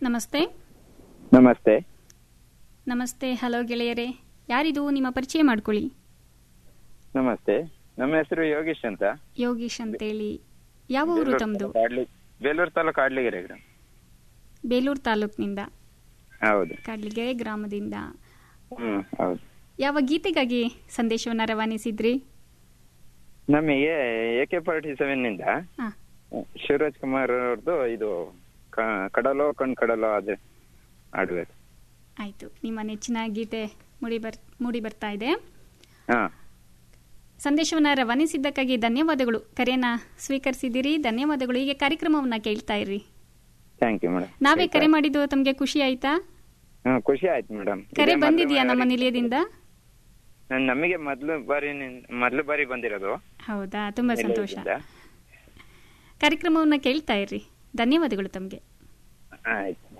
ನಮಸ್ತೆ ನಮಸ್ತೆ ನಮಸ್ತೆ ಹಲೋ ಗೆಳೆಯರೇ ಯಾರಿದು ನಿಮ್ಮ ಪರಿಚಯ ಮಾಡ್ಕೊಳ್ಳಿ ನಮಸ್ತೆ ನಮ್ಮ ಹೆಸರು ಯೋಗೀಶ್ ಅಂತ ಯೋಗೀಶ್ ಅಂತೇಳಿ ಯಾವ ಊರು ಬೇಲೂರು ತಮ್ಮದು ತಾಲೂಕು ಕಾಡ್ಲಿ ಬೇಲೂರು ತಾಲೂಕು ಕಾಡ್ಲಿಗೆರೆ ಗ್ರಾಮ ಬೇಲೂರು ತಾಲೂಕಿನಿಂದ ಹೌದು ಕಾಡ್ಲಿಗೆರೆ ಗ್ರಾಮದಿಂದ ಹ್ಮ್ ಹೌದು ಯಾವ ಗೀತೆಗಾಗಿ ಸಂದೇಶವನ್ನ ರವಾನಿಸಿದ್ರಿ ನಮಗೆ ಎ ಕೆ ಫಾರ್ಟಿ ಸೆವೆನ್ ನಿಂದ ಹಾ ಶಿವರಾಜ್ ಕುಮಾರ್ ಅವ್ರದ್ದು ಇದು ಕ- ಕಡಲೋ ಕಣ್ ಕಡಲೋ ಅದೇ ಆಡ್ಬೇಕು ಆಯ್ತು ನಿಮ್ಮ ನೆಚ್ಚಿನ ಗೀತೆ ಮೂಡಿ ಬರ್ ಮೂಡಿ ಬರ್ತಾ ಇದೆ ಹಾ ಸಂದೇಶವನ್ನ ರವಾನಿಸಿದ್ದಕ್ಕಾಗಿ ಧನ್ಯವಾದಗಳು ಕರೆಯನ್ನ ಸ್ವೀಕರಿಸಿದಿರಿ ಧನ್ಯವಾದಗಳು ಹೀಗೆ ಕಾರ್ಯಕ್ರಮವನ್ನ ಕೇಳ್ತಾ ಇರ್ರಿ ಥ್ಯಾಂಕ್ ಯು ಮೇಡಮ್ ನಾವೇ ಕರೆ ಮಾಡಿದ್ದು ತಮಗೆ ಖುಷಿ ಆಯ್ತಾ ಹಾ ಖುಷಿ ಆಯ್ತು ಮೇಡಮ್ ಕರೆ ಬಂದಿದ್ಯಾ ನಮ್ಮ ನಿಲಯದಿಂದ ನಮಗೆ ಮೊದ್ಲು ಬಾರಿ ನಿನ್- ಮೊದ್ಲು ಬಾರಿ ಬಂದಿರೋದು ಹೌದಾ ತುಂಬಾ ಸಂತೋಷ ನಿಲಯದಿಂದ. ಕಾರ್ಯಕ್ರಮವನ್ನ ಕೇಳ್ತಾ ಇರ್ರಿ ಧನ್ಯವಾದಗಳು ತಮಗೆ ಆಯ್ತು